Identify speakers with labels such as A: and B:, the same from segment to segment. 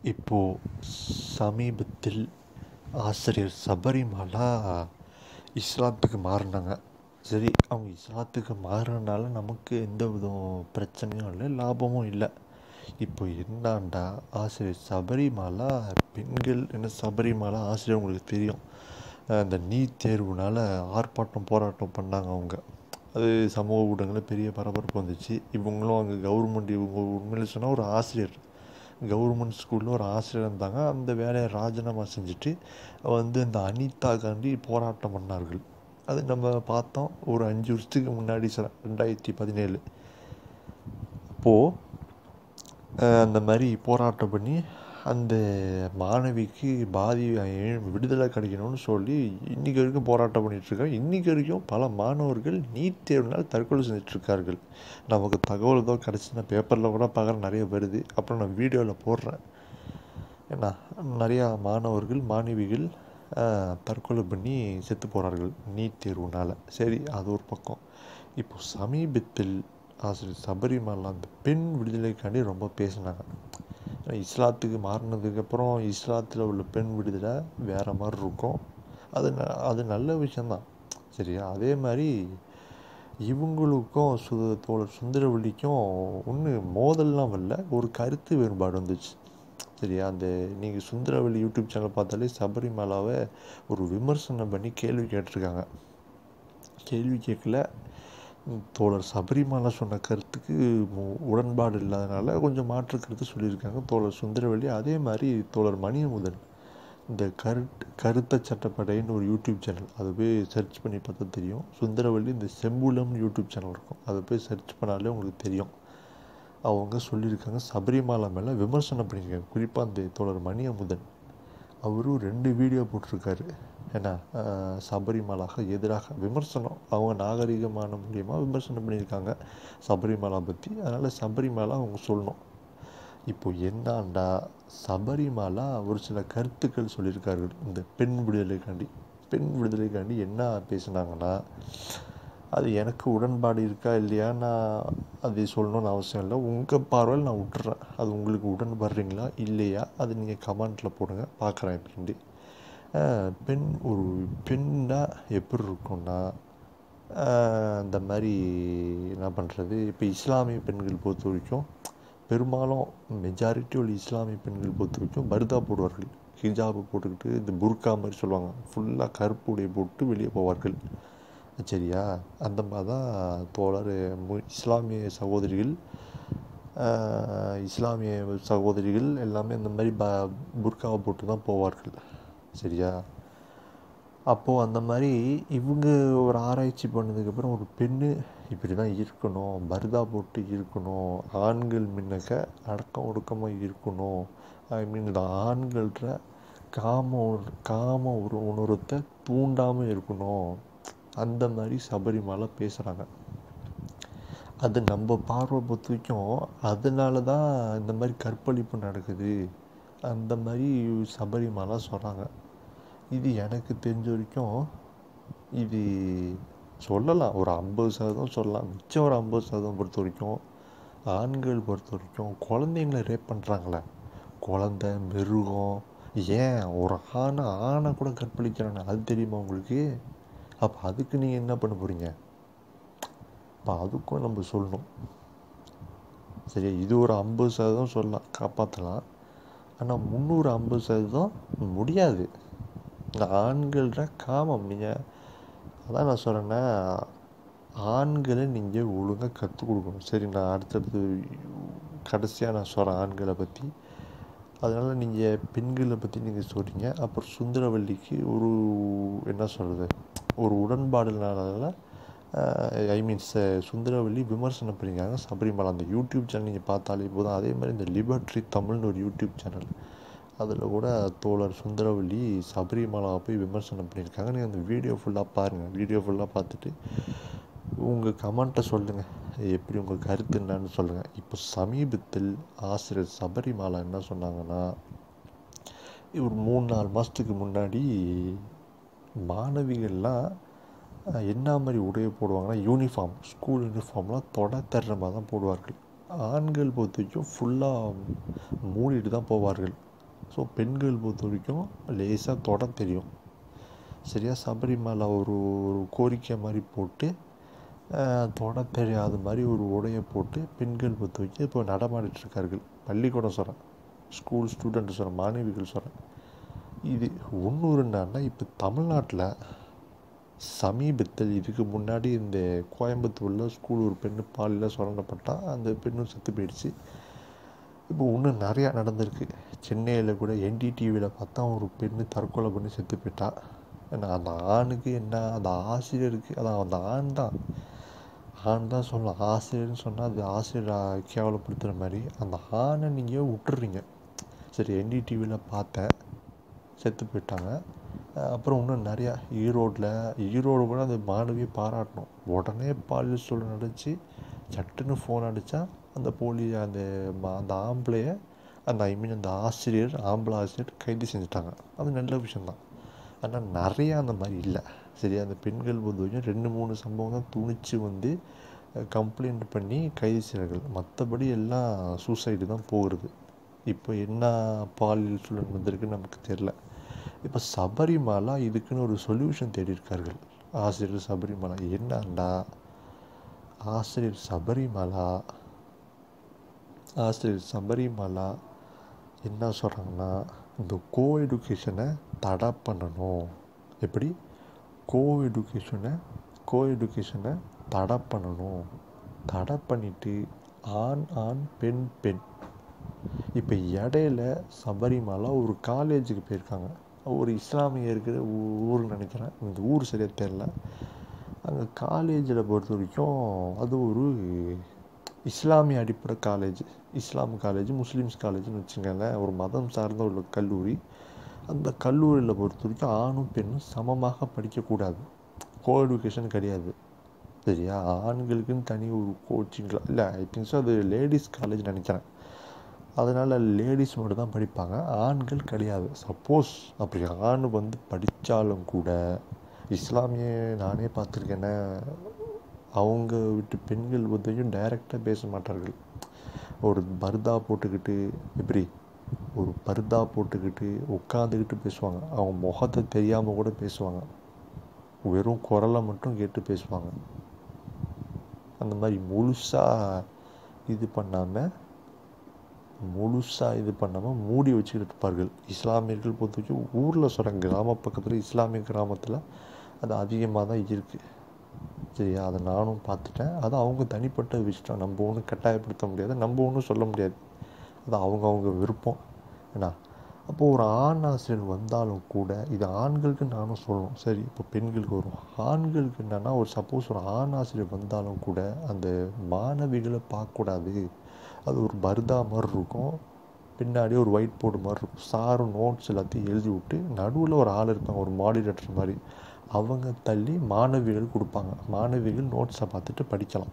A: இப்போது சமீபத்தில் ஆசிரியர் சபரிமலா இஸ்லாத்துக்கு மாறினாங்க சரி அவங்க இஸ்லாத்துக்கு மாறுறதுனால நமக்கு எந்த வித பிரச்சனையும் இல்லை லாபமும் இல்லை இப்போ என்னான்டா ஆசிரியர் சபரிமலா பெண்கள் என்ன சபரிமலா ஆசிரியர் உங்களுக்கு தெரியும் அந்த நீட் தேர்வுனால் ஆர்ப்பாட்டம் போராட்டம் பண்ணாங்க அவங்க அது சமூக ஊடகங்களில் பெரிய பரபரப்பு வந்துச்சு இவங்களும் அங்கே கவர்மெண்ட் இவங்க உண்மையில சொன்னால் ஒரு ஆசிரியர் கவர்மெண்ட் ஸ்கூலில் ஒரு ஆசிரியர் இருந்தாங்க அந்த வேலையை ராஜினாமா செஞ்சுட்டு வந்து இந்த அனிதாக்காண்டி போராட்டம் பண்ணார்கள் அது நம்ம பார்த்தோம் ஒரு அஞ்சு வருஷத்துக்கு முன்னாடி சார் ரெண்டாயிரத்தி பதினேழு அப்போது அந்த மாதிரி போராட்டம் பண்ணி அந்த மாணவிக்கு பாதி விடுதலை கிடைக்கணும்னு சொல்லி இன்றைக்கி வரைக்கும் போராட்டம் பண்ணிகிட்ருக்காங்க இன்றைக்கி வரைக்கும் பல மாணவர்கள் நீட் தேர்வுனால் தற்கொலை செஞ்சிட்ருக்கார்கள் நமக்கு தகவல் ஏதோ கிடச்சி நான் பேப்பரில் கூட பார்க்குறேன் நிறைய வருது அப்புறம் நான் வீடியோவில் போடுறேன் ஏன்னா நிறையா மாணவர்கள் மாணவிகள் தற்கொலை பண்ணி செத்து போகிறார்கள் நீட் தேர்வுனால் சரி அது ஒரு பக்கம் இப்போ சமீபத்தில் ஆசிரியர் சபரிமலா அந்த பெண் விடுதலைக்காண்டி ரொம்ப பேசினாங்க இஸ்லாத்துக்கு மாறினதுக்கப்புறம் இஸ்லாத்தில் உள்ள பெண் விடுதலை வேறு மாதிரி இருக்கும் அது ந அது நல்ல விஷயந்தான் சரியா அதே மாதிரி இவங்களுக்கும் சு தோழர் சுந்தரவள்ளிக்கும் ஒன்று மோதல்லாம் வரல ஒரு கருத்து வேறுபாடு வந்துச்சு சரியா அந்த நீங்கள் சுந்தரவள்ளி யூடியூப் சேனல் பார்த்தாலே சபரிமலாவை ஒரு விமர்சனம் பண்ணி கேள்வி கேட்டிருக்காங்க கேள்வி கேட்கல தோழர் சபரிமலா சொன்ன கருத்துக்கு உடன்பாடு இல்லாதனால கொஞ்சம் மாற்று கருத்து சொல்லியிருக்காங்க தோழர் சுந்தரவள்ளி அதே மாதிரி தோழர் மணியமுதன் இந்த கருட் கருத்த சட்டப்படைன்னு ஒரு யூடியூப் சேனல் அதை போய் சர்ச் பண்ணி பார்த்தா தெரியும் சுந்தரவள்ளி இந்த செம்புலம்னு யூடியூப் சேனல் இருக்கும் அதை போய் சர்ச் பண்ணாலே உங்களுக்கு தெரியும் அவங்க சொல்லியிருக்காங்க சபரிமலா மேலே விமர்சனம் பண்ணியிருக்காங்க குறிப்பாக அந்த தோழர் மணியமுதன் அவரும் ரெண்டு வீடியோ போட்டிருக்காரு என்ன சபரிமலாக எதிராக விமர்சனம் அவங்க நாகரிகமான மூலியமாக விமர்சனம் பண்ணியிருக்காங்க சபரிமலா பற்றி அதனால் சபரிமலா அவங்க சொல்லணும் இப்போ என்னாண்டா சபரிமலா ஒரு சில கருத்துக்கள் சொல்லியிருக்கார்கள் இந்த பெண் விடுதலைக்காண்டி பெண் விடுதலைக்காண்டி என்ன பேசுனாங்கன்னா அது எனக்கு உடன்பாடு இருக்கா இல்லையா நான் அது சொல்லணும்னு அவசியம் இல்லை உங்கள் பார்வையில் நான் விட்டுறேன் அது உங்களுக்கு உடன்படுறீங்களா இல்லையா அது நீங்கள் கமெண்ட்டில் போடுங்க பார்க்குறேன் எப்படின்ட்டு பெண் ஒரு பெண்ணாக எப்படி இருக்கும்னா இந்த மாதிரி என்ன பண்ணுறது இப்போ இஸ்லாமிய பெண்கள் பொறுத்த வரைக்கும் பெரும்பாலும் மெஜாரிட்டி உள்ள இஸ்லாமிய பெண்கள் பொறுத்த வரைக்கும் பர்தா போடுவார்கள் ஹிஜாபு போட்டுக்கிட்டு இந்த புர்கா மாதிரி சொல்லுவாங்க ஃபுல்லாக கருப்பு உடைய போட்டு வெளியே போவார்கள் சரியா அந்த மாதிரி தான் தோழர் இஸ்லாமிய சகோதரிகள் இஸ்லாமிய சகோதரிகள் எல்லாமே இந்த மாதிரி ப புர்காவை போட்டு தான் போவார்கள் சரியா அப்போது அந்த மாதிரி இவங்க ஒரு ஆராய்ச்சி பண்ணதுக்கப்புறம் ஒரு பெண்ணு இப்படி தான் இருக்கணும் பர்தா போட்டு இருக்கணும் ஆண்கள் முன்னக்க அடக்கம் ஒடுக்கமாக இருக்கணும் ஐ மீன் இந்த ஆண்கள்கிட்ட காம காம ஒரு உணர்வத்தை தூண்டாமல் இருக்கணும் அந்த மாதிரி சபரிமலை பேசுகிறாங்க அது நம்ம பார்வை பொறுத்த வரைக்கும் அதனால தான் இந்த மாதிரி கற்பழிப்பு நடக்குது அந்த மாதிரி சபரிமலை சொல்கிறாங்க இது எனக்கு தெரிஞ்ச வரைக்கும் இது சொல்லலாம் ஒரு ஐம்பது சதவீதம் சொல்லலாம் மிச்சம் ஒரு ஐம்பது சதவீதம் பொறுத்த வரைக்கும் ஆண்கள் பொறுத்த வரைக்கும் குழந்தைங்கள ரேப் பண்ணுறாங்களே குழந்த மிருகம் ஏன் ஒரு ஆணை ஆணை கூட கற்பழிக்கிறாங்க அது தெரியுமா உங்களுக்கு அப்போ அதுக்கு நீங்கள் என்ன பண்ண போகிறீங்க அப்போ அதுக்கும் நம்ம சொல்லணும் சரியா இது ஒரு ஐம்பது சதவீதம் சொல்லலாம் காப்பாற்றலாம் ஆனால் முந்நூறு ஐம்பது சதவீதம் முடியாது இந்த ஆண்கள்ற காமம் நீங்கள் அதான் நான் சொல்கிறேன்னா ஆண்களை நீங்கள் ஒழுங்காக கற்றுக் கொடுக்கணும் சரி நான் அடுத்தடுத்து கடைசியாக நான் சொல்கிறேன் ஆண்களை பற்றி அதனால் நீங்கள் பெண்களை பற்றி நீங்கள் சொல்கிறீங்க அப்புறம் சுந்தரவல்லிக்கு ஒரு என்ன சொல்கிறது ஒரு உடன்பாடுனால ஐ மீன்ஸ் சுந்தரவல்லி விமர்சனம் பண்ணியிருக்காங்க சபரிமலை அந்த யூடியூப் சேனல் நீங்கள் பார்த்தாலே போதும் அதே மாதிரி இந்த லிபர்ட்ரி தமிழ்னு ஒரு யூடியூப் சேனல் அதில் கூட தோழர் சுந்தரவல்லி சபரிமலாவை போய் விமர்சனம் பண்ணியிருக்காங்க நீங்கள் அந்த வீடியோ ஃபுல்லாக பாருங்கள் வீடியோ ஃபுல்லாக பார்த்துட்டு உங்கள் கமெண்ட்டை சொல்லுங்கள் எப்படி உங்கள் கருத்து என்னன்னு சொல்லுங்கள் இப்போ சமீபத்தில் ஆசிரியர் சபரிமலா என்ன சொன்னாங்கன்னா ஒரு மூணு நாலு மாதத்துக்கு முன்னாடி மாணவிகள்லாம் என்ன மாதிரி உடைய போடுவாங்கன்னா யூனிஃபார்ம் ஸ்கூல் யூனிஃபார்ம்லாம் தொட தர்ற மாதிரி தான் போடுவார்கள் ஆண்கள் பொறுத்த வரைக்கும் ஃபுல்லாக மூடிட்டு தான் போவார்கள் ஸோ பெண்கள் பொறுத்த வரைக்கும் லேசாக தொட தெரியும் சரியா சபரிமலை ஒரு ஒரு கோரிக்கை மாதிரி போட்டு தொட தெரியாத மாதிரி ஒரு உடையை போட்டு பெண்கள் பொறுத்த வரைக்கும் இப்போ நடமாடிட்டுருக்கார்கள் பள்ளிக்கூடம் சொல்கிறேன் ஸ்கூல் ஸ்டூடெண்ட் சொல்கிறேன் மாணவிகள் சொல்கிறேன் இது ஒன்று என்னன்னா இப்போ தமிழ்நாட்டில் சமீபத்தில் இதுக்கு முன்னாடி இந்த கோயம்புத்தூரில் ஸ்கூல் ஒரு பெண்ணு பாலில் சுரண்டப்பட்டால் அந்த பெண்ணும் செத்து போயிடுச்சு இப்போ இன்னும் நிறையா நடந்திருக்கு சென்னையில் கூட என்டிடிவியில் பார்த்தா ஒரு பெண்ணு தற்கொலை பண்ணி செத்து போயிட்டா ஏன்னா அந்த ஆணுக்கு என்ன அந்த ஆசிரியருக்கு அதான் அந்த ஆண் தான் ஆண் தான் சொல்லலாம் ஆசிரியர்னு சொன்னால் அது ஆசிரியரை கேவலப்படுத்துகிற மாதிரி அந்த ஆணை நீங்கள் விட்டுறீங்க சரி என்டிடிவியில் பார்த்தேன் செத்து போயிட்டாங்க அப்புறம் இன்னும் நிறையா ஈரோட்டில் ஈரோடு கூட அந்த மாணவியை பாராட்டணும் உடனே பாலியல் சொல்ல நடந்துச்சு சட்டுன்னு ஃபோன் அடித்தா அந்த போலி அந்த அந்த ஆம்பளைய அந்த ஐ மீன் அந்த ஆசிரியர் ஆம்பளை ஆசிரியர் கைது செஞ்சுட்டாங்க அது நல்ல விஷயந்தான் ஆனால் நிறையா அந்த மாதிரி இல்லை சரியா அந்த பெண்கள் பொறுத்தவரைக்கும் ரெண்டு மூணு சம்பவம் தான் துணிச்சு வந்து கம்ப்ளைண்ட் பண்ணி கைது செய்கிறார்கள் மற்றபடி எல்லாம் சூசைடு தான் போகிறது இப்போ என்ன பாலியல் சூழல் வந்திருக்குன்னு நமக்கு தெரில இப்போ சபரிமலா இதுக்குன்னு ஒரு சொல்யூஷன் தேடியிருக்கார்கள் ஆசிரியர் சபரிமலா என்னண்டா ஆசிரியர் சபரிமலா ஆசிரியர் சபரிமலா என்ன சொல்கிறாங்கன்னா இந்த கோ எஜுகேஷனை தடை பண்ணணும் எப்படி கோ எஜுகேஷனை கோ எஜுகேஷனை தடை பண்ணணும் தடை பண்ணிவிட்டு ஆண் ஆண் பெண் பெண் இப்போ இடையில சபரிமலா ஒரு காலேஜுக்கு போயிருக்காங்க ஒரு இஸ்லாமிய இருக்கிற ஊர்னு நினைக்கிறேன் இந்த ஊர் சரியாக தெரில அங்கே காலேஜில் பொறுத்த வரைக்கும் அது ஒரு இஸ்லாமிய அடிப்படை காலேஜ் இஸ்லாம் காலேஜ் முஸ்லீம்ஸ் காலேஜ்னு வச்சுக்கோங்களேன் ஒரு மதம் சார்ந்த உள்ள கல்லூரி அந்த கல்லூரியில் பொறுத்த வரைக்கும் ஆணும் பெண்ணும் சமமாக படிக்கக்கூடாது கோ எஜுகேஷன் கிடையாது சரியா ஆண்களுக்குன்னு தனி ஒரு கோச்சிங் இல்லை ஐ திங்க் ஸோ அது லேடிஸ் காலேஜ் நினைக்கிறேன் அதனால் லேடிஸ் மட்டும் தான் படிப்பாங்க ஆண்கள் கிடையாது சப்போஸ் அப்படி ஆண் வந்து படித்தாலும் கூட இஸ்லாமிய நானே பார்த்துருக்கேனே அவங்க விட்டு பெண்கள் உதவியும் டைரெக்டாக பேச மாட்டார்கள் ஒரு பர்தா போட்டுக்கிட்டு எப்படி ஒரு பர்தா போட்டுக்கிட்டு உட்காந்துக்கிட்டு பேசுவாங்க அவங்க முகத்தை தெரியாமல் கூட பேசுவாங்க வெறும் குரலை மட்டும் கேட்டு பேசுவாங்க அந்த மாதிரி முழுசாக இது பண்ணாமல் முழுசாக இது பண்ணாமல் மூடி வச்சுக்கிட்டு இருப்பார்கள் இஸ்லாமியர்கள் பொறுத்த வரைக்கும் ஊரில் சொல்கிறேன் கிராம பக்கத்தில் இஸ்லாமிய கிராமத்தில் அது அதிகமாக தான் இருக்குது சரியா அதை நானும் பார்த்துட்டேன் அது அவங்க தனிப்பட்ட விஷயம் நம்ம ஒன்றும் கட்டாயப்படுத்த முடியாது நம்ம ஒன்றும் சொல்ல முடியாது அது அவங்கவுங்க விருப்பம் ஏன்னா அப்போது ஒரு ஆண் ஆசிரியர் வந்தாலும் கூட இது ஆண்களுக்கு நானும் சொல்லணும் சரி இப்போ பெண்களுக்கு வரும் ஆண்களுக்கு என்னென்னா ஒரு சப்போஸ் ஒரு ஆண் ஆசிரியர் வந்தாலும் கூட அந்த மாணவிகளை பார்க்கக்கூடாது அது ஒரு பர்தா மாதிரி இருக்கும் பின்னாடி ஒரு ஒயிட் போர்டு மாதிரி இருக்கும் சாரும் நோட்ஸ் எல்லாத்தையும் எழுதி விட்டு நடுவில் ஒரு ஆள் இருப்பாங்க ஒரு மாடிரேட்டர் மாதிரி அவங்க தள்ளி மாணவிகள் கொடுப்பாங்க மாணவிகள் நோட்ஸை பார்த்துட்டு படிக்கலாம்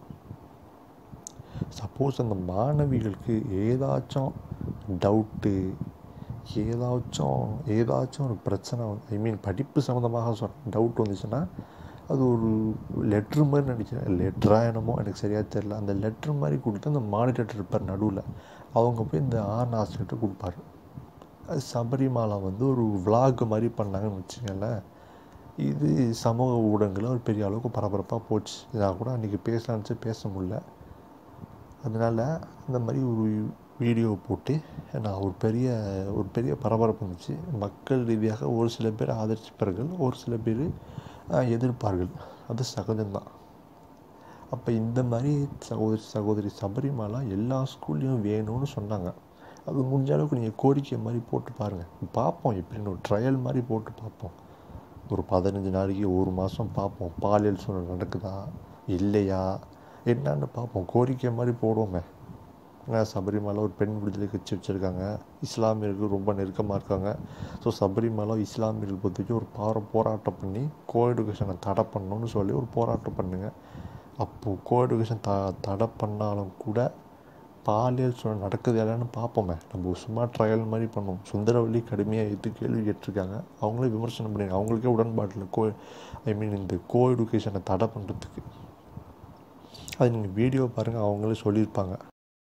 A: சப்போஸ் அந்த மாணவிகளுக்கு ஏதாச்சும் டவுட்டு ஏதாச்சும் ஏதாச்சும் ஒரு பிரச்சனை ஐ மீன் படிப்பு சம்மந்தமாக சொல் டவுட் வந்துச்சுன்னா அது ஒரு லெட்ரு மாதிரி நினைக்கிறேன் லெட்ரா என்னமோ எனக்கு சரியாக தெரில அந்த லெட்ரு மாதிரி கொடுத்து அந்த மானிட்டர் இருப்பார் நடுவில் அவங்க போய் இந்த ஆண் ஆசிரியர்கிட்ட கொடுப்பாரு அது சபரிமாலா வந்து ஒரு விலாக் மாதிரி பண்ணாங்கன்னு வச்சுக்கோங்களேன் இது சமூக ஊடகங்களில் ஒரு பெரிய அளவுக்கு பரபரப்பாக போச்சு நான் கூட அன்றைக்கி பேசலான்னு பேச முடில அதனால் அந்த மாதிரி ஒரு வீடியோ போட்டு நான் ஒரு பெரிய ஒரு பெரிய பரபரப்பு இருந்துச்சு மக்கள் ரீதியாக ஒரு சில பேர் ஆதரிப்பார்கள் ஒரு சில பேர் எதிர்ப்பார்கள் அது சகஜம்தான் அப்போ இந்த மாதிரி சகோதரி சகோதரி சபரிமலா எல்லா ஸ்கூல்லையும் வேணும்னு சொன்னாங்க அது முடிஞ்ச அளவுக்கு நீங்கள் கோரிக்கை மாதிரி போட்டு பாருங்கள் பார்ப்போம் எப்படின்னு ஒரு ட்ரையல் மாதிரி போட்டு பார்ப்போம் ஒரு பதினஞ்சு நாளைக்கு ஒரு மாதம் பார்ப்போம் பாலியல் சூழல் நடக்குதா இல்லையா என்னன்னு பார்ப்போம் கோரிக்கை மாதிரி போடுவோமே ஏன்னா சபரிமலை ஒரு பெண் விடுதலை கட்சி வச்சுருக்காங்க இஸ்லாமியர்கள் ரொம்ப நெருக்கமாக இருக்காங்க ஸோ சபரிமலை இஸ்லாமியர்கள் பொறுத்தவரைக்கும் ஒரு பார போராட்டம் பண்ணி கோ எஜுகேஷனை தடை பண்ணணும்னு சொல்லி ஒரு போராட்டம் பண்ணுங்க அப்போது கோ எஜுகேஷன் த தடை பண்ணாலும் கூட பாலியல் சூழல் நடக்குது இல்லைன்னு பார்ப்போமே நம்ம சும்மா ட்ரையல் மாதிரி பண்ணுவோம் சுந்தரவள்ளி கடுமையாக எடுத்து கேள்வி கேட்டிருக்காங்க அவங்களே விமர்சனம் பண்ணிங்க அவங்களுக்கே உடன்பாட்டில் கோ ஐ மீன் இந்த கோ எஜுகேஷனை தடை பண்ணுறதுக்கு அது நீங்கள் வீடியோ பாருங்கள் அவங்களே சொல்லியிருப்பாங்க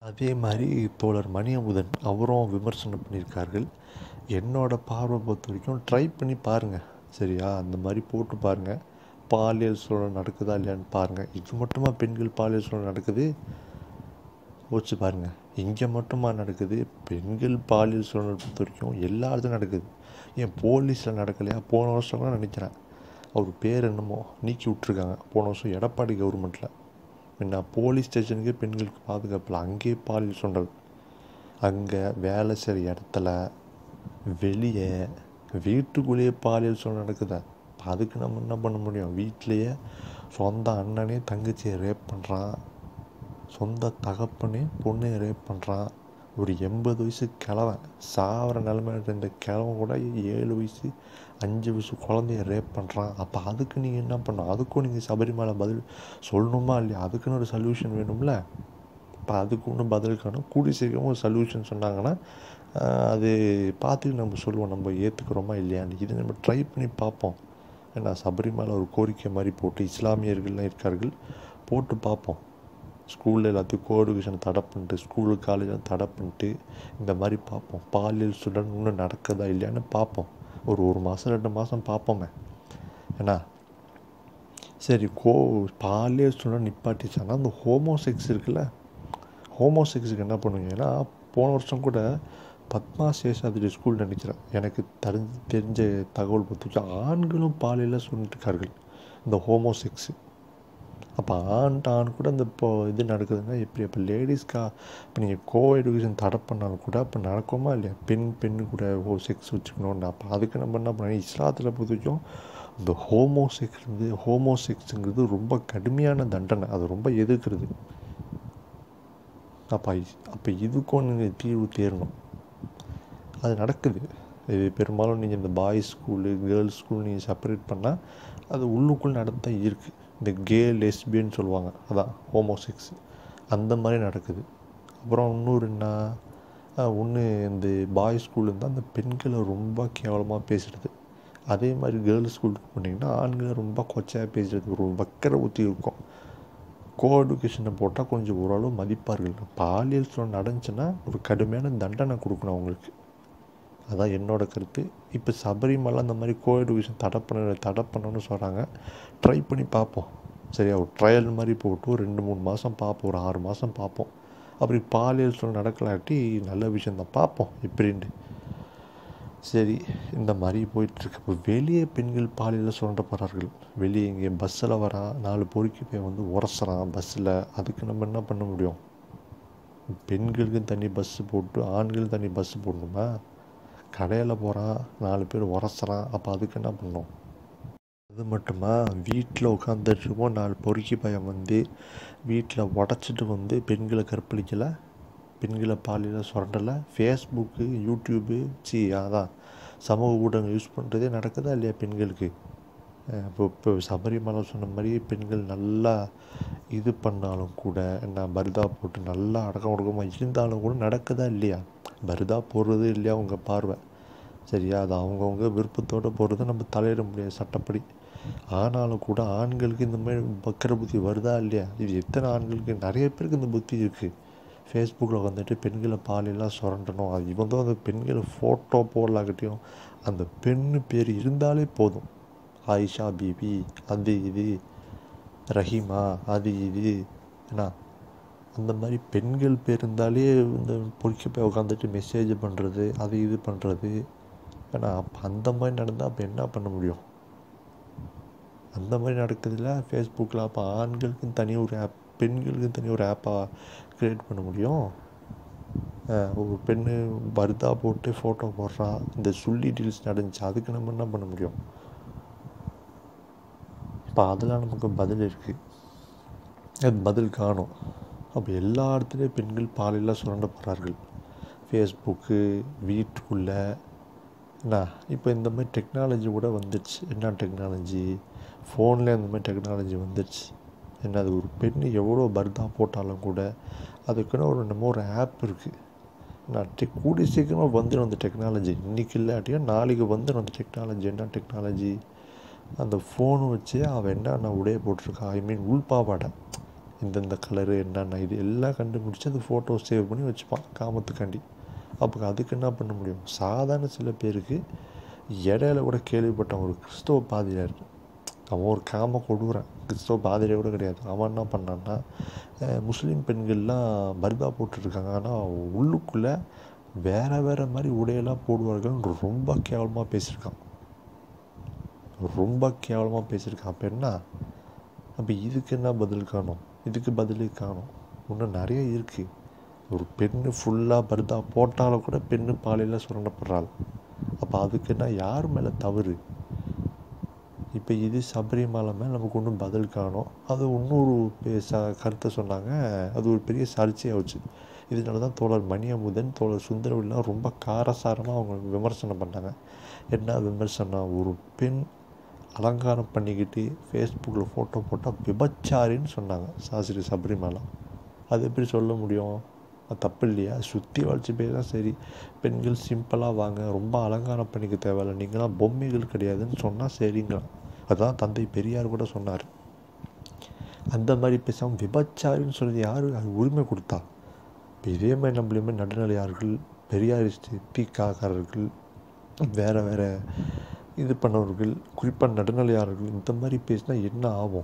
A: அதே மாதிரி தோழர் மணி அமுதன் அவரும் விமர்சனம் பண்ணியிருக்கார்கள் என்னோட பார்வை பொறுத்த வரைக்கும் ட்ரை பண்ணி பாருங்கள் சரியா அந்த மாதிரி போட்டு பாருங்கள் பாலியல் சூழல் நடக்குதா இல்லையான்னு பாருங்கள் இது மட்டுமா பெண்கள் பாலியல் சூழல் நடக்குது யோசிச்சு பாருங்கள் இங்கே மட்டுமா நடக்குது பெண்கள் பாலியல் சூழல் பொறுத்த வரைக்கும் எல்லா இடத்துலையும் நடக்குது ஏன் போலீஸில் நடக்கலையா போன வருஷம் கூட நினைக்கிறேன் அவர் பேர் என்னமோ நீக்கி விட்ருக்காங்க போன வருஷம் எடப்பாடி கவர்மெண்ட்டில் என்ன போலீஸ் ஸ்டேஷனுக்கே பெண்களுக்கு பாதுகாப்பில் அங்கேயே பாலியல் சூழல் அங்கே வேலை செய்கிற இடத்துல வெளியே வீட்டுக்குள்ளேயே பாலியல் சூழல் நடக்குதா அப்ப அதுக்கு நம்ம என்ன பண்ண முடியும் வீட்டிலையே சொந்த அண்ணனே தங்கச்சியை ரேப் பண்ணுறான் சொந்த தகப்பனே பொண்ணை ரேப் பண்ணுறான் ஒரு எண்பது வயசு கிழவன் சாவர நிலமையில இருந்த கிழவன் கூட ஏழு வயசு அஞ்சு வயசு குழந்தைய ரேப் பண்ணுறான் அப்போ அதுக்கு நீங்கள் என்ன பண்ணணும் அதுக்கும் நீங்கள் சபரிமலை பதில் சொல்லணுமா இல்லையா அதுக்குன்னு ஒரு சொல்யூஷன் வேணும்ல இப்போ அதுக்கு ஒன்றும் பதில் காணும் கூடி சீக்கிரம் ஒரு சொல்யூஷன் சொன்னாங்கன்னா ஆஹ், அது பார்த்துட்டு நம்ம சொல்லுவோம் நம்ம ஏற்றுக்கிறோமா இல்லையான்னு இதை நம்ம ட்ரை பண்ணி பார்ப்போம் ஏன்னா சபரிமலை ஒரு கோரிக்கை மாதிரி போட்டு இஸ்லாமியர்கள்லாம் இருக்கார்கள் போட்டு பார்ப்போம் ஸ்கூலில் எல்லாத்தையும் கோஎடுகேஷன் தடை பண்ணிட்டு ஸ்கூலு காலேஜில் தடை பண்ணிட்டு இந்த மாதிரி பார்ப்போம் பாலியல் சுடன் இன்னும் நடக்குதா இல்லையான்னு பார்ப்போம் ஒரு ஒரு மாதம் ரெண்டு மாதம் பார்ப்போமே ஏன்னா சரி கோ பாலியல் சுடன் நிப்பாட்டிச்சாங்கன்னா அந்த ஹோமோசெக்ஸ் இருக்குல்ல ஹோமோசெக்ஸுக்கு என்ன பண்ணுவீங்கன்னா போன வருஷம் கூட பத்மா சேஷாதிரி ஸ்கூல் நினைக்கிறேன் எனக்கு தெரிஞ்ச தெரிஞ்ச தகவல் பொறுத்த ஆண்களும் பாலியலில் சொல்லிட்டு இருக்கார்கள் இந்த ஹோமோசெக்ஸு அப்போ ஆண் ஆண் கூட இந்த இப்போ இது நடக்குதுன்னா எப்படி அப்போ லேடிஸ்க்கா இப்போ நீங்கள் கோ எஜுகேஷன் தடை பண்ணாலும் கூட அப்போ நடக்குமா இல்லையா பெண் பெண்ணு கூட ஓ செக்ஸ் வச்சுக்கணும்னு அப்போ அதுக்கு நம்ம என்ன பண்ணணும் இஸ்லாத்தில் பொறுத்த வரைக்கும் இந்த ஹோமோ செக்ஸ் ஹோமோ செக்ஸுங்கிறது ரொம்ப கடுமையான தண்டனை அது ரொம்ப எதிர்க்கிறது அப்போ அப்போ இதுக்கும் நீங்கள் தீர்வு தேரணும் அது நடக்குது இது பெரும்பாலும் நீங்கள் இந்த பாய்ஸ் ஸ்கூலு கேர்ள்ஸ் ஸ்கூல் நீங்கள் செப்பரேட் பண்ணால் அது உள்ளுக்குள் நடத்த இருக்குது இந்த கே லெஸ்பியன் சொல்லுவாங்க அதான் ஹோமோசெக்ஸ் அந்த மாதிரி நடக்குது அப்புறம் இன்னொரு என்ன ஒன்று இந்த பாய்ஸ் ஸ்கூல் இருந்தால் அந்த பெண்களை ரொம்ப கேவலமாக பேசுகிறது அதே மாதிரி கேர்ள்ஸ் ஸ்கூலுக்கு போனீங்கன்னா ஆண்களை ரொம்ப கொச்சையாக பேசுகிறது ஒரு வக்கர ஊற்றி இருக்கும் கோ எஜுகேஷனை போட்டால் கொஞ்சம் ஓரளவு மதிப்பார்கள் பாலியல் சூழல் நடந்துச்சுன்னா ஒரு கடுமையான தண்டனை கொடுக்கணும் அவங்களுக்கு அதான் என்னோட கருத்து இப்போ சபரிமலை அந்த மாதிரி கோ எஜுகேஷன் தடை பண்ண தடை பண்ணணும்னு சொல்கிறாங்க ட்ரை பண்ணி பார்ப்போம் சரியா ஒரு ட்ரையல் மாதிரி போட்டு ஒரு ரெண்டு மூணு மாதம் பார்ப்போம் ஒரு ஆறு மாதம் பார்ப்போம் அப்படி பாலியல் சூழல் நடக்கலாட்டி நல்ல விஷயந்தான் பார்ப்போம் எப்படின்ட்டு சரி இந்த மாதிரி போயிட்டுருக்கு இப்போ வெளியே பெண்கள் பாலியல் சுரண்டப்படுறார்கள் வெளியே இங்கே பஸ்ஸில் வரான் நாலு பொறுக்கி போய் வந்து உரசுறான் பஸ்ஸில் அதுக்கு நம்ம என்ன பண்ண முடியும் பெண்களுக்கு தனி பஸ்ஸு போட்டு ஆண்களுக்கு தனி பஸ்ஸு போடணுமா கடையில் போகிறான் நாலு பேர் உரசுறான் அப்போ அதுக்கு என்ன பண்ணணும் அது மட்டுமா வீட்டில் உட்காந்துட்ருக்கோம் நாலு பொறுக்கி பையன் வந்து வீட்டில் உடச்சிட்டு வந்து பெண்களை கற்பழிக்கலை பெண்களை பாலியல் சுரண்டலை ஃபேஸ்புக்கு யூடியூப்பு சி அதான் சமூக ஊடகங்கள் யூஸ் பண்ணுறதே நடக்குதா இல்லையா பெண்களுக்கு அஹ் இப்போ இப்போ சபரிமலை சொன்ன மாதிரி பெண்கள் நல்லா இது பண்ணாலும் கூட என்ன பரிதா போட்டு நல்லா அடக்கம் ஒடுக்கமாக இருந்தாலும் கூட நடக்குதா இல்லையா பரிதா போடுறது இல்லையா அவங்க பார்வை சரியா அது அவங்கவுங்க விருப்பத்தோடு போடுறது நம்ம தலையிட முடியாது சட்டப்படி ஆனாலும் கூட ஆண்களுக்கு இந்த மாதிரி பக்கர புத்தி வருதா இல்லையா இது எத்தனை ஆண்களுக்கு நிறைய பேருக்கு இந்த புத்தி இருக்குது ஃபேஸ்புக்கில் வந்துட்டு பெண்களை பாலியெல்லாம் சுரண்டணும் அது இவன் தான் அந்த பெண்களை ஃபோட்டோ போடலாகட்டியும் அந்த பெண்ணு பேர் இருந்தாலே போதும் ஆயிஷா பிபி அது இது ரஹீமா அது இது என்ன அந்த மாதிரி பெண்கள் பேர் இருந்தாலே இந்த பொறுக்கி போய் உட்காந்துட்டு மெசேஜ் பண்ணுறது அது இது பண்ணுறது ஏன்னா அப்போ அந்த மாதிரி நடந்தால் அப்போ என்ன பண்ண முடியும் அந்த மாதிரி நடக்குதுல ஃபேஸ்புக்கில் அப்போ ஆண்களுக்குன்னு தனி ஒரு ஆப் பெண்களுக்குன்னு தனி ஒரு ஆப்பாக க்ரியேட் பண்ண முடியும் அஹ் ஒரு பெண்ணு பர்தா போட்டு ஃபோட்டோ போடுறா இந்த சுள்ளி டீல்ஸ் நடந்துச்சு அதுக்கு நம்ம என்ன பண்ண முடியும் இப்போ அதெல்லாம் நமக்கு பதில் இருக்குது அது பதில் காணும் அப்போ எல்லா இடத்துலையும் பெண்கள் பாலியலாக சுரண்டப்படுறார்கள் ஃபேஸ்புக்கு வீட்டுக்குள்ளே என்ன இப்போ இந்த மாதிரி டெக்னாலஜி கூட வந்துடுச்சு என்ன டெக்னாலஜி ஃபோனில் இந்த மாதிரி டெக்னாலஜி வந்துடுச்சு என்ன அது ஒரு பெண் எவ்வளோ பர்தா போட்டாலும் கூட அதுக்குன்னு ஒரு நம்ம ஒரு ஆப் இருக்குது நான் டெக் கூடிய சீக்கிரமாக வந்துடும் அந்த டெக்னாலஜி இன்றைக்கி இல்லாட்டியும் நாளைக்கு வந்துடும் அந்த டெக்னாலஜி என்ன டெக்னாலஜி அந்த ஃபோனை வச்சு அவள் என்னென்ன உடைய போட்டிருக்கா ஐ மீன் உள்பாவாடை இந்தந்த கலரு என்னென்ன இது எல்லாம் கண்டுபிடிச்சி அந்த ஃபோட்டோ சேவ் பண்ணி வச்சுப்பான் காமத்துக்காண்டி அப்போ அதுக்கு என்ன பண்ண முடியும் சாதாரண சில பேருக்கு இடையில கூட கேள்விப்பட்டவன் ஒரு கிறிஸ்தவ பாதிரியார் அவன் ஒரு காம கொடுக்குறான் கிறிஸ்தவ பாதிரியா கூட கிடையாது அவன் என்ன பண்ணான்னா அஹ், முஸ்லீம் பெண்கள்லாம் பர்தா போட்டுருக்காங்க ஆனால் உள்ளுக்குள்ளே வேற வேற மாதிரி உடையெல்லாம் போடுவார்கள் ரொம்ப கேவலமாக பேசியிருக்கான் ரொம்ப கேவலமாக பேசியிருக்கான் அப்போ என்ன அப்போ இதுக்கு என்ன பதில் காணும் இதுக்கு பதிலே காணும் இன்னும் நிறைய இருக்குது ஒரு பெண்ணு ஃபுல்லாக பர்தா போட்டாலும் கூட பெண்ணு பாலையில் சுரண்டப்படுறாள் அப்போ அதுக்கு என்ன யார் மேலே தவறு இப்போ இது சபரிமலை மேலே நமக்கு ஒன்றும் பதில் காணும் அது இன்னொரு பே- ச கருத்தை சொன்னாங்க அது ஒரு பெரிய சர்ச்சையாச்சு இதனால தான் தோழர் மணியமுதன் தோழர் சுந்தரவெல்லாம் ரொம்ப காரசாரமாக அவங்க விமர்சனம் பண்ணாங்க என்ன விமர்சனம் ஒரு பெண் அலங்காரம் பண்ணிக்கிட்டு ஃபேஸ்புக்கில் ஃபோட்டோ போட்டால் விபச்சாரின்னு சொன்னாங்க சாஸ்திரி சபரிமலை அது எப்படி சொல்ல முடியும் அது தப்பு இல்லையா சுற்றி வளைச்சி போய் தான் சரி பெண்கள் சிம்பிளாக வாங்க ரொம்ப அலங்காரம் பண்ணிக்க தேவையில்ல நீங்களாம் பொம்மைகள் கிடையாதுன்னு சொன்னால் சரிங்களாம் அதான் தந்தை பெரியார் கூட சொன்னார் அந்த மாதிரி பேசாமல் விபச்சாரின்னு சொல்றது யார் அது உரிமை கொடுத்தா இப்போ இதே மாதிரி நம்மளையுமே நடுநிலையார்கள் பெரியாரிஸ்ட் தீக்காக்காரர்கள் வேறு வேறு இது பண்ணவர்கள் குறிப்பாக நடுநிலையாளர்கள் இந்த மாதிரி பேசினா என்ன ஆகும்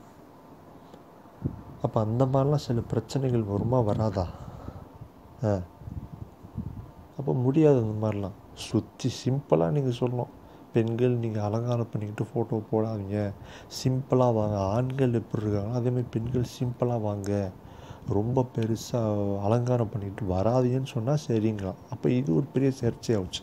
A: அப்போ அந்த மாதிரிலாம் சில பிரச்சனைகள் வருமா வராதா ஆ அப்போ முடியாது அந்த மாதிரிலாம் சுற்றி சிம்பிளாக நீங்கள் சொல்லணும் பெண்கள் நீங்கள் அலங்காரம் பண்ணிக்கிட்டு ஃபோட்டோ போடாதீங்க சிம்பிளாக வாங்க ஆண்கள் எப்படி இருக்காங்களோ அதேமாதிரி பெண்கள் சிம்பிளாக வாங்க ரொம்ப பெருசாக அலங்காரம் பண்ணிக்கிட்டு வராதீங்கன்னு சொன்னால் சரிங்களாம் அப்போ இது ஒரு பெரிய சர்ச்சையாச்சு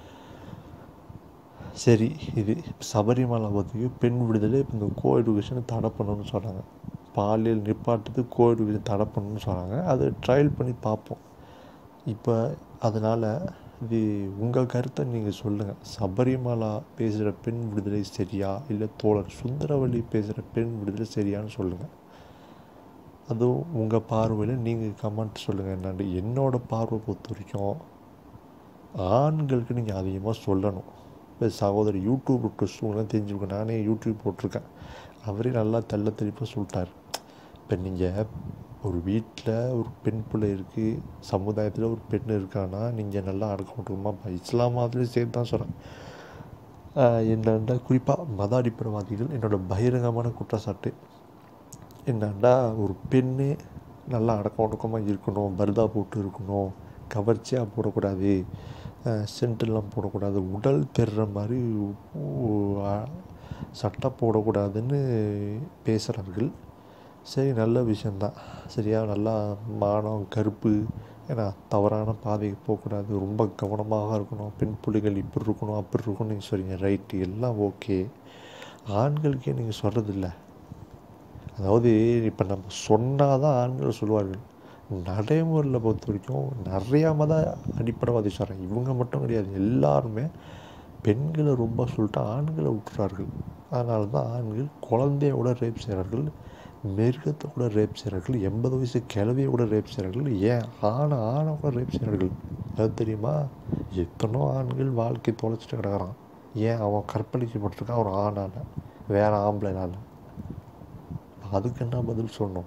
A: சரி இது சபரிமலை பற்றிக்கு பெண் விடுதலை இப்போ இந்த கோ எஜுகேஷனை தடை பண்ணணும்னு சொல்கிறாங்க பாலியல் நிப்பாட்டுறது கோ எஜுகேஷன் தடை பண்ணணும்னு சொல்கிறாங்க அதை ட்ரையல் பண்ணி பார்ப்போம் இப்போ அதனால் இது உங்கள் கருத்தை நீங்கள் சொல்லுங்கள் சபரிமலா பேசுகிற பெண் விடுதலை சரியா இல்லை தோழர் சுந்தரவல்லி பேசுகிற பெண் விடுதலை சரியான்னு சொல்லுங்கள் அதுவும் உங்கள் பார்வையில் நீங்கள் கமெண்ட் சொல்லுங்கள் என்னான்னு என்னோட பார்வை பொறுத்த வரைக்கும் ஆண்களுக்கு நீங்கள் அதிகமாக சொல்லணும் இப்போ சகோதரி யூடியூப் ட்விஸ்ட்லாம் தெரிஞ்சுருக்கேன் நானே யூடியூப் போட்டிருக்கேன் அவரே நல்லா தெள்ள தெளிப்பாக சொல்லிட்டார் இப்போ நீங்கள் ஒரு வீட்டில் ஒரு பெண் பிள்ளை இருக்குது சமுதாயத்தில் ஒரு பெண் இருக்கான்னா நீங்கள் நல்லா அடக்கமாக இஸ்லாம் மதத்துலேயும் சேர்த்து தான் சொல்கிறேன் என்னென்னா குறிப்பாக மத அடிப்படைவாதிகள் என்னோட பகிரங்கமான குற்றச்சாட்டு என்னன்னா ஒரு பெண்ணு நல்லா அடக்கம் ஒடுக்கமாக இருக்கணும் பர்தா போட்டு இருக்கணும் கவர்ச்சியாக போடக்கூடாது சென்டெல்லாம் போடக்கூடாது உடல் தெரிற மாதிரி ஊ- அ- சட்டை போடக்கூடாதுன்னு பேசுகிறார்கள் சரி நல்ல விஷயந்தான் சரியா நல்லா மானம் கருப்பு ஏன்னா தவறான பாதைக்கு போகக்கூடாது ரொம்ப கவனமாக இருக்கணும் பெண் புலிகள் இப்படி இருக்கணும் அப்படி இருக்கணும் நீங்கள் சொல்றீங்க ரைட்டு எல்லாம் ஓகே ஆண்களுக்கே நீங்கள் சொல்கிறதில்ல அதாவது இப்போ நம்ம சொன்னால் தான் ஆண்கள் சொல்லுவார்கள் நடைமுறையில் பொறுத்த வரைக்கும் நிறையா மத அடிப்படைவாதி சொல்கிறேன் இவங்க மட்டும் கிடையாது எல்லாருமே பெண்களை ரொம்ப சொல்லிட்டு ஆண்களை விட்டுறார்கள் அதனால தான் ஆண்கள் குழந்தையோட ரேப் செய்கிறார்கள் மிருகத்தை கூட ரேப் செய்கிறார்கள் எண்பது வயசு கிழவியை கூட ரேப் செய்கிறார்கள் ஏன் ஆணை ஆணை கூட ரேப் செய்கிறார்கள் அது தெரியுமா எத்தனோ ஆண்கள் வாழ்க்கை தொலைச்சிட்டு கிடக்குறான் ஏன் அவன் கற்பழிக்கப்பட்டிருக்கான் ஒரு ஆணால் வேற ஆம்பளைனால அதுக்கு என்ன பதில் சொல்லணும்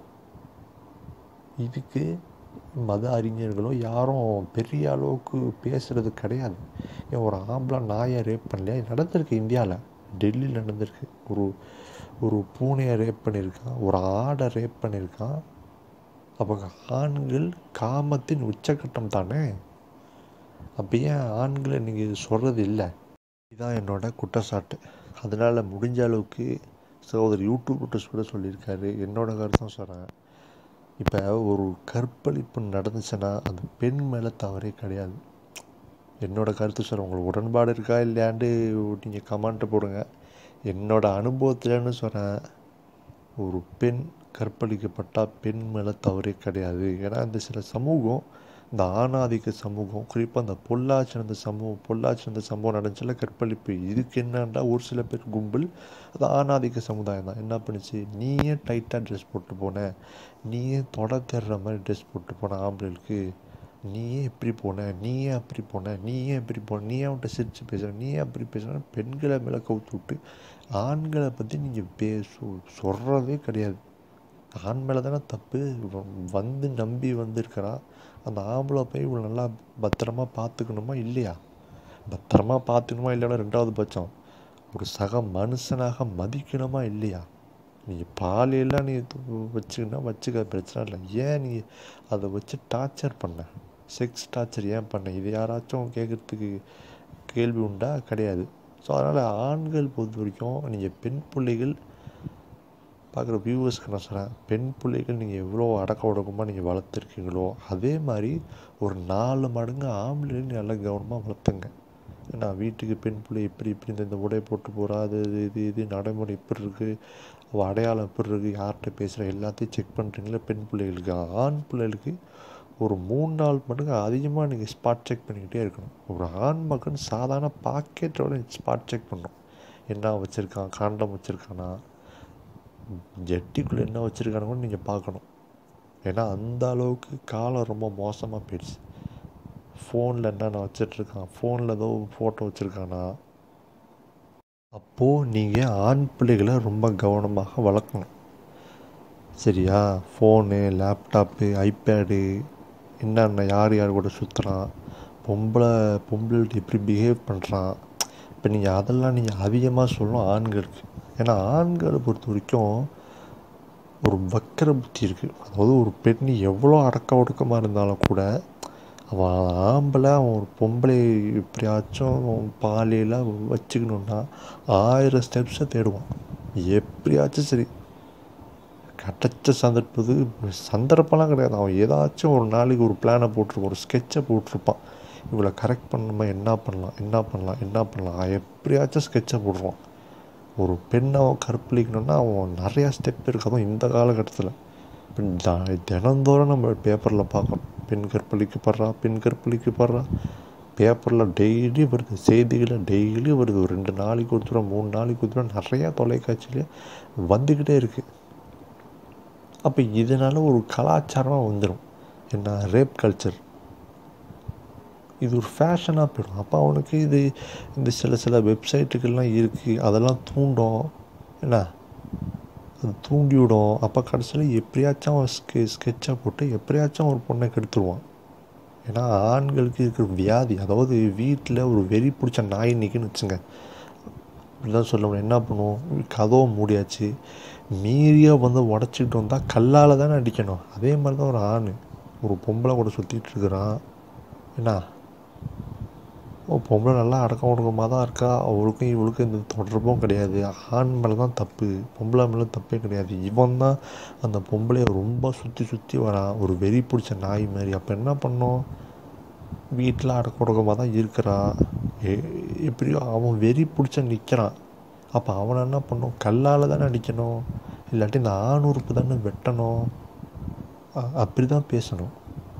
A: இதுக்கு மத அறிஞர்களோ யாரும் பெரிய அளவுக்கு பேசுறது கிடையாது ஏன் ஒரு ஆம்பளை நாயை ரேப் பண்ணலையா இது நடந்திருக்கு இந்தியாவில் டெல்லியில் நடந்திருக்கு ஒரு ஒரு பூனையை ரேப் பண்ணியிருக்கான் ஒரு ஆடை ரேப் பண்ணியிருக்கான் அப்போ ஆண்கள் காமத்தின் உச்சக்கட்டம் தானே அப்போ ஏன் ஆண்களை நீங்கள் சொல்கிறது இல்லை இதுதான் என்னோட குற்றச்சாட்டு அதனால் முடிஞ்ச அளவுக்கு சகோதரி யூடியூப் விட்டு கூட சொல்லியிருக்காரு என்னோட கருத்தும் சொல்கிறேன் இப்போ ஒரு கற்பழிப்பு நடந்துச்சுன்னா அந்த பெண் மேலே தவறே கிடையாது என்னோட கருத்து சொல்கிறேன் உங்களுக்கு உடன்பாடு இருக்கா இல்லையாண்டு நீங்கள் கமெண்ட்டை போடுங்க என்னோட அனுபவத்தில்னு சொல்கிறேன் ஒரு பெண் கற்பழிக்கப்பட்டால் பெண் மேலே தவறே கிடையாது ஏன்னா இந்த சில சமூகம் இந்த ஆணாதிக்க சமூகம் குறிப்பாக அந்த பொள்ளாச்சி அந்த சமூகம் பொள்ளாச்சி அந்த சம்பவம் நடந்துச்சுல கற்பழிப்பு இதுக்கு என்னன்னா ஒரு சில பேர் கும்பல் அது ஆணாதிக்க சமுதாயம் தான் என்ன பண்ணுச்சு நீயே டைட்டாக ட்ரெஸ் போட்டு போன நீயே தொட தெர்ற மாதிரி ட்ரெஸ் போட்டு போன ஆம்பளைகளுக்கு நீயே இப்படி போன நீயே அப்படி போன நீயே இப்படி போன நீயே அவன்கிட்ட சிரித்து பேசுகிற நீயே அப்படி பேசுகிற பெண்களை மேலே கவுத்து விட்டு ஆண்களை பற்றி நீங்கள் பேசு சொல்கிறதே கிடையாது ஆண் மேலே தானே தப்பு வ- வந்து நம்பி வந்திருக்கிறான் அந்த ஆம்பளை போய் இவ்வளோ நல்லா பத்திரமா பார்த்துக்கணுமா இல்லையா பத்திரமா பார்த்துக்கணுமா இல்லைன்னா ரெண்டாவது பட்சம் ஒரு சக மனுஷனாக மதிக்கணுமா இல்லையா நீ பாலையெல்லாம் நீ து- வச்சுக்கினா வச்சுக்க பிரச்சனை இல்லை ஏன் நீ அதை வச்சு டார்ச்சர் பண்ண செக்ஸ் டார்ச்சர் ஏன் பண்ண இது யாராச்சும் கேட்குறதுக்கு கேள்வி உண்டா கிடையாது ஸோ அதனால் ஆண்கள் பொறுத்த வரைக்கும் நீங்கள் பெண் பிள்ளைகள் பார்க்குற வியூவர்ஸ்க்கு நான் சொல்கிறேன் பெண் பிள்ளைகள் நீங்கள் எவ்வளோ அடக்க ஒடுக்கமாக நீங்கள் வளர்த்துருக்கீங்களோ அதே மாதிரி ஒரு நாலு மடங்கு ஆம்பளையும் நல்லா கவனமாக வளர்த்துங்க ஏன்னா வீட்டுக்கு பெண் பிள்ளை இப்படி இப்படி இந்த இந்த உடை போட்டு போகிறா அது இது இது இது நடைமுறை இப்படி இருக்குது அவள் அடையாளம் எப்படி இருக்குது யார்கிட்ட பேசுகிற எல்லாத்தையும் செக் பண்ணுறீங்களா பெண் பிள்ளைகளுக்கு ஆண் பிள்ளைகளுக்கு ஒரு மூணு நாள் மடங்கு அதிகமாக நீங்கள் ஸ்பாட் செக் பண்ணிக்கிட்டே இருக்கணும் ஒரு ஆண் மகன் சாதாரண பாக்கெட்டோட ஸ்பாட் செக் பண்ணணும் என்ன வச்சுருக்கான் காண்டம் வச்சுருக்கானா ஜட்டிக்குள்ளே என்ன வச்சுருக்கானு கூட நீங்கள் பார்க்கணும் ஏன்னா அந்த அளவுக்கு காலம் ரொம்ப மோசமாக போயிடுச்சு ஃபோனில் என்னென்ன வச்சிட்ருக்கான் ஃபோனில் ஏதோ ஃபோட்டோ வச்சுருக்கானா அப்போது நீங்கள் ஆண் பிள்ளைகளை ரொம்ப கவனமாக வளர்க்கணும் சரியா ஃபோனு லேப்டாப்பு ஐபேடு என்னென்ன யார் யார் கூட சுற்றுறான் பொம்பளை பொம்பளைகிட்ட எப்படி பிஹேவ் பண்ணுறான் இப்போ நீங்கள் அதெல்லாம் நீங்கள் அதிகமாக சொல்லணும் ஆண்களுக்கு ஏன்னா ஆண்களை பொறுத்த வரைக்கும் ஒரு வக்கர புத்தி இருக்குது அதாவது ஒரு பெண் எவ்வளோ அடக்க ஒடுக்கமாக இருந்தாலும் கூட அவன் ஆம்பளை அவன் ஒரு பொம்பளை எப்படியாச்சும் பாலியல வச்சுக்கணுன்னா ஆயிரம் ஸ்டெப்ஸை தேடுவான் எப்படியாச்சும் சரி கிடைச்ச சந்தர்ப்பது சந்தர்ப்பம்லாம் கிடையாது அவன் ஏதாச்சும் ஒரு நாளைக்கு ஒரு பிளானை போட்டிருப்பான் ஒரு ஸ்கெட்சை போட்டிருப்பான் இவ்வளோ கரெக்ட் பண்ணணுமா என்ன பண்ணலாம் என்ன பண்ணலாம் என்ன பண்ணலாம் அவன் எப்படியாச்சும் ஸ்கெட்சை போடுவான் ஒரு பெண்ணை அவன் கற்பழிக்கணும்னா அவன் நிறையா ஸ்டெப் இருக்கு அதுவும் இந்த காலகட்டத்தில் இப்போ த- தினந்தோறும் நம்ம பேப்பரில் பார்க்கணும் பெண் கற்பழிக்கப்படுறா பெண் கற்பழிக்கப்படுறா பேப்பரில் டெய்லி வருது செய்திகளில் டெய்லி வருது ஒரு ரெண்டு நாளைக்கு ஒரு தூரம் மூணு நாளைக்கு ஒரு தூரம் நிறையா தொலைக்காட்சியிலே வந்துக்கிட்டே இருக்குது அப்போ இதனால் ஒரு கலாச்சாரம் வந்துடும் என்ன ரேப் கல்ச்சர் இது ஒரு ஃபேஷனாக போயிடும் அப்போ அவனுக்கு இது இந்த சில சில வெப்சைட்டுகள்லாம் இருக்குது அதெல்லாம் தூண்டும் என்ன அது தூண்டி விடும் அப்போ கடைசியில் எப்படியாச்சும் அவன் ஸ்கெ ஸ்கெட்சை போட்டு எப்படியாச்சும் ஒரு பொண்ணை கெடுத்துருவான் ஏன்னா ஆண்களுக்கு இருக்கிற வியாதி அதாவது வீட்டில் ஒரு வெறி பிடிச்ச நாய் நிற்குன்னு வச்சுங்க இப்படிதான் சொல்ல முடியும் என்ன பண்ணுவோம் கதவை மூடியாச்சு மீறியாக வந்து உடச்சிக்கிட்டு வந்தால் கல்லால் தானே அடிக்கணும் அதே மாதிரி தான் ஒரு ஆண் ஒரு பொம்பளை கூட சுற்றிட்டு இருக்கிறான் என்ன ஓ பொம்பளை நல்லா அடக்கம் ஒடுக்கமாக தான் இருக்கா அவளுக்கும் இவளுக்கும் எந்த தொடர்பும் கிடையாது ஆண் மேலே தான் தப்பு பொம்பளை மேலே தப்பே கிடையாது இவன் தான் அந்த பொம்பளையை ரொம்ப சுற்றி சுற்றி வரான் ஒரு வெறி பிடிச்ச நாய் மாதிரி அப்போ என்ன பண்ணோம் வீட்டில் அடக்க ஒடுக்கமாக தான் இருக்கிறான் எ- எப்படியோ அவன் வெறி பிடிச்ச நிற்கிறான் அப்போ அவனை என்ன பண்ணும் கல்லால் தானே அடிக்கணும் இல்லாட்டி இந்த ஆண் உறுப்பு தானே வெட்டணும் அ- அப்படி தான் பேசணும்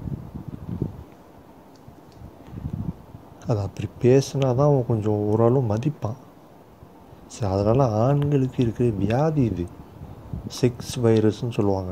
A: அது அப்படி பேசினா தான் அவன் கொஞ்சம் ஓரளவு மதிப்பான் சரி அதனால் ஆண்களுக்கு இருக்கிற வியாதி இது செக்ஸ் வைரஸ்னு சொல்லுவாங்க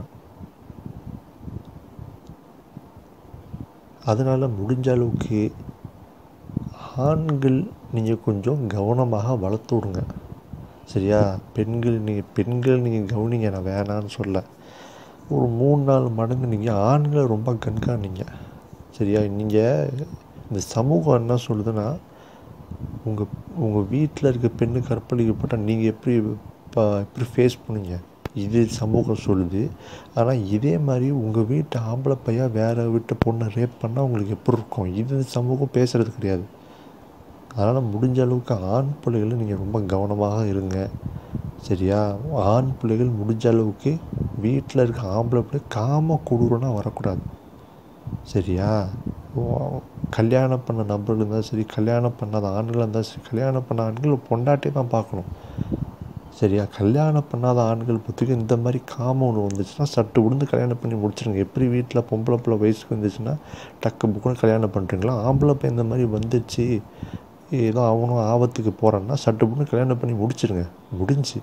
A: அதனால் முடிஞ்ச அளவுக்கு ஆண்கள் நீங்கள் கொஞ்சம் கவனமாக வளர்த்து விடுங்க சரியா பெண்கள் நீங்கள் பெண்கள் நீங்கள் கவனிங்க நான் வேணான்னு சொல்ல ஒரு மூணு நாலு மடங்கு நீங்கள் ஆண்களை ரொம்ப கண்காணிங்க சரியா நீங்கள் இந்த சமூகம் என்ன சொல்லுதுன்னா உங்கள் உங்கள் வீட்டில் இருக்க பெண்ணு கற்பழிக்கப்பட்டால் நீங்கள் எப்படி இப்போ எப்படி ஃபேஸ் பண்ணுவீங்க இது சமூகம் சொல்லுது ஆனால் இதே மாதிரி உங்கள் வீட்டு ஆம்பளை பையன் வேறு வீட்டு பொண்ணை ரேப் பண்ணால் உங்களுக்கு எப்படி இருக்கும் இது சமூகம் பேசுகிறது கிடையாது அதனால் முடிஞ்ச அளவுக்கு ஆண் பிள்ளைகளை நீங்கள் ரொம்ப கவனமாக இருங்க சரியா ஆண் பிள்ளைகள் முடிஞ்ச அளவுக்கு வீட்டில் இருக்க ஆம்பளை பிள்ளை காம கொடூரனா வரக்கூடாது சரியா ஓ- கல்யாணம் பண்ண நபர்கள் இருந்தாலும் சரி கல்யாணம் பண்ணாத ஆண்களாக இருந்தாலும் சரி கல்யாணம் பண்ண ஆண்கள் பொண்டாட்டி தான் பார்க்கணும் சரியா கல்யாணம் பண்ணாத ஆண்கள் பொறுத்துக்கு இந்த மாதிரி காமம் ஒன்று வந்துச்சுன்னா சட்டு விழுந்து கல்யாணம் பண்ணி முடிச்சிருங்க எப்படி வீட்டில் பொம்பளை பிள்ளை வயசுக்கு வந்துச்சுன்னா டக்கு புக்குன்னு கல்யாணம் பண்ணுறீங்களா ஆம்பளை பையன் இந்த மாதிரி வந்துச்சு ஏதோ அவனும் ஆபத்துக்கு போகிறான்னா சட்டு புக்குன்னு கல்யாணம் பண்ணி முடிச்சிருங்க முடிஞ்சு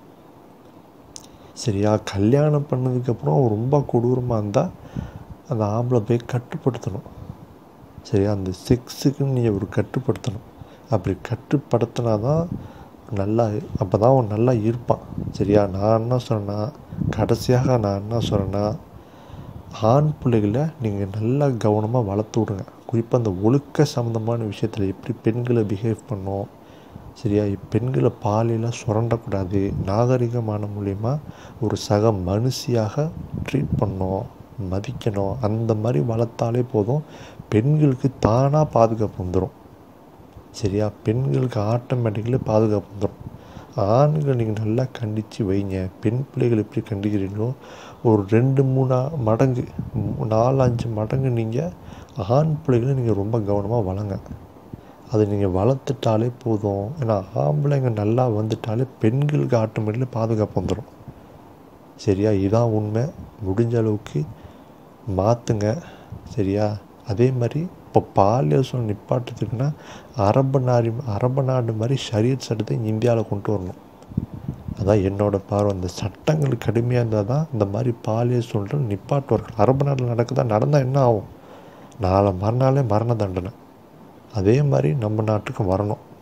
A: சரியா கல்யாணம் பண்ணதுக்கப்புறம் ரொம்ப கொடூரமாக இருந்தால் அந்த ஆம்பளை போய் கட்டுப்படுத்தணும் சரியா அந்த செக்ஸுக்குன்னு நீங்கள் ஒரு கட்டுப்படுத்தணும் அப்படி கட்டுப்படுத்தினா தான் நல்லா அப்போ தான் அவன் நல்லா இருப்பான் சரியா நான் என்ன சொன்னேன்னா கடைசியாக நான் என்ன சொன்னேன்னா ஆண் பிள்ளைகளை நீங்கள் நல்லா கவனமாக வளர்த்து விடுங்க குறிப்பாக அந்த ஒழுக்க சம்மந்தமான விஷயத்தில் எப்படி பெண்களை பிஹேவ் பண்ணோம் சரியா பெண்களை பாலியெல்லாம் சுரண்டக்கூடாது நாகரிகமான மூலிமா ஒரு சக மனுஷியாக ட்ரீட் பண்ணோம் மதிக்கணும் அந்த மாதிரி வளர்த்தாலே போதும் பெண்களுக்கு தானாக பாதுகாப்பு வந்துடும் சரியா பெண்களுக்கு ஆட்டோமேட்டிக்கலி பாதுகாப்பு வந்துடும் ஆண்கள் நீங்கள் நல்லா கண்டித்து வைங்க பெண் பிள்ளைகள் எப்படி கண்டிக்கிறீங்களோ ஒரு ரெண்டு மூணு மடங்கு நாலு அஞ்சு மடங்கு நீங்கள் ஆண் பிள்ளைகளை நீங்கள் ரொம்ப கவனமாக வளங்க அதை நீங்கள் வளர்த்துட்டாலே போதும் ஏன்னா ஆம்பளைங்க நல்லா வந்துட்டாலே பெண்களுக்கு ஆட்டோமேட்டிக்கலி பாதுகாப்பு வந்துடும் சரியா இதான் உண்மை முடிஞ்ச அளவுக்கு மாற்றுங்க சரியா அதே மாதிரி இப்போ பாலியல் சொல் நிப்பாட்டுறதுக்குன்னா அரபு நாடு அரபு நாடு மாதிரி ஷரியத் சட்டத்தை இந்தியாவில் கொண்டு வரணும் அதான் என்னோட பார்வை இந்த சட்டங்கள் கடுமையாக இருந்தால் தான் இந்த மாதிரி பாலியல் சூழல் நிப்பாட்டுவார்கள் அரபு நாட்டில் நடக்குதா நடந்தால் என்ன ஆகும் நாளை மறுநாளே மரண தண்டனை அதே மாதிரி நம்ம நாட்டுக்கு வரணும்